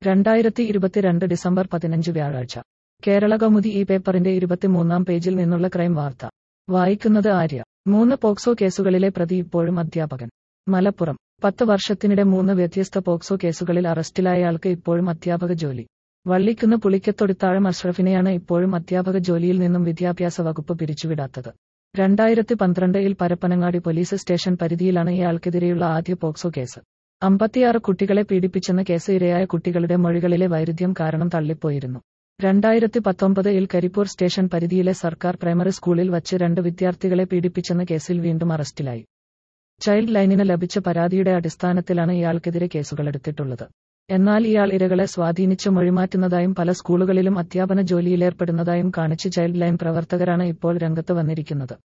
രണ്ടായിരത്തി ഇരുപത്തിരണ്ട് ഡിസംബർ പതിനഞ്ച് വ്യാഴാഴ്ച കേരള കൗമുദി ഈ പേപ്പറിന്റെ ഇരുപത്തിമൂന്നാം പേജിൽ നിന്നുള്ള ക്രൈം വാർത്ത വായിക്കുന്നത് ആര്യ മൂന്ന് പോക്സോ കേസുകളിലെ പ്രതി ഇപ്പോഴും അധ്യാപകൻ മലപ്പുറം പത്ത് വർഷത്തിനിടെ മൂന്ന് വ്യത്യസ്ത പോക്സോ കേസുകളിൽ അറസ്റ്റിലായയാൾക്ക് ഇപ്പോഴും അധ്യാപക ജോലി വള്ളിക്കുന്ന് പുളിക്കത്തൊടിത്താഴം അഷ്റഫിനെയാണ് ഇപ്പോഴും അധ്യാപക ജോലിയിൽ നിന്നും വിദ്യാഭ്യാസ വകുപ്പ് പിരിച്ചുവിടാത്തത് രണ്ടായിരത്തി പന്ത്രണ്ടിൽ പരപ്പനങ്ങാടി പോലീസ് സ്റ്റേഷൻ പരിധിയിലാണ് ഇയാൾക്കെതിരെയുള്ള ആദ്യ പോക്സോ കേസ് അമ്പത്തിയാറ് കുട്ടികളെ പീഡിപ്പിച്ചെന്ന കേസ് ഇരയായ കുട്ടികളുടെ മൊഴികളിലെ വൈരുദ്ധ്യം കാരണം തള്ളിപ്പോയിരുന്നു രണ്ടായിരത്തി പത്തൊമ്പതിൽ കരിപ്പൂർ സ്റ്റേഷൻ പരിധിയിലെ സർക്കാർ പ്രൈമറി സ്കൂളിൽ വച്ച് രണ്ട് വിദ്യാർത്ഥികളെ പീഡിപ്പിച്ചെന്ന കേസിൽ വീണ്ടും അറസ്റ്റിലായി ചൈൽഡ് ലൈനിന് ലഭിച്ച പരാതിയുടെ അടിസ്ഥാനത്തിലാണ് ഇയാൾക്കെതിരെ കേസുകളെടുത്തിട്ടുള്ളത് എന്നാൽ ഇയാൾ ഇരകളെ സ്വാധീനിച്ച് മൊഴിമാറ്റുന്നതായും പല സ്കൂളുകളിലും അധ്യാപന ജോലിയിലേർപ്പെടുന്നതായും കാണിച്ച് ചൈൽഡ് ലൈൻ പ്രവർത്തകരാണ് ഇപ്പോൾ രംഗത്ത് വന്നിരിക്കുന്നത്